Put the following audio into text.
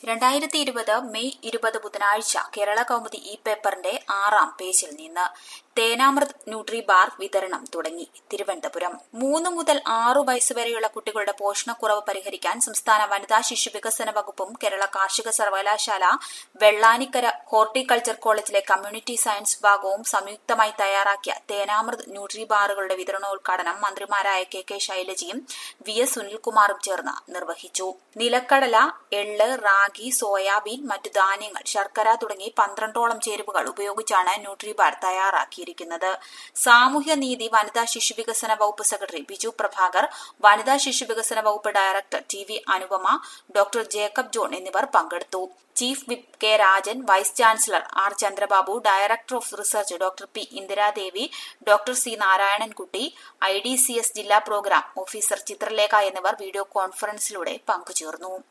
രണ്ടായിരത്തി ഇരുപത് മെയ് ഇരുപത് ബുധനാഴ്ച കേരള കൗമുദി ഇ പേപ്പറിന്റെ ആറാം പേജിൽ നിന്ന് തേനാമൃത് ന്യൂട്രി ബാർ വിതരണം തുടങ്ങി തിരുവനന്തപുരം മൂന്ന് മുതൽ ആറു വയസ്സുവരെയുള്ള കുട്ടികളുടെ പോഷണക്കുറവ് പരിഹരിക്കാൻ സംസ്ഥാന വനിതാ ശിശു വികസന വകുപ്പും കേരള കാർഷിക സർവകലാശാല Vellanikkara horticulture college community science വിഭാഗവും സംയുക്തമായി തയ്യാറാക്കിയ തേനാമൃത് ന്യൂട്രി ബാറുകളുടെ വിതരണോദ്ഘാടനം മന്ത്രിമാരായ കെ കെ ശൈലജയും വി എസ് സുനിൽകുമാറും ചേർന്ന് നിർവഹിച്ചു നിലക്കടല എള്ള് റാഗി സോയാബീൻ മറ്റു ധാന്യങ്ങൾ ശർക്കര തുടങ്ങി പന്ത്രണ്ടോളം ചേരുവകൾ ഉപയോഗിച്ചാണ് ന്യൂട്രിബാർ തയ്യാറാക്കിയിരിക്കുന്നത് സാമൂഹ്യനീതി വനിതാ ശിശു വികസന വകുപ്പ് സെക്രട്ടറി ബിജു പ്രഭാകർ വനിതാ ശിശു വികസന വകുപ്പ് director T V Anupama doctor Jacob John എന്നിവർ പങ്കെടുത്തു chief whip K Rajan vice chancellor R Chandrababu director of research doctor P Indiradevi doctor C Narayanankutty I D C S ജില്ലാ പ്രോഗ്രാം ഓഫീസർ ചിത്രലേഖ എന്നിവർ വീഡിയോ കോൺഫറൻസിലൂടെ പങ്കുചേർന്നു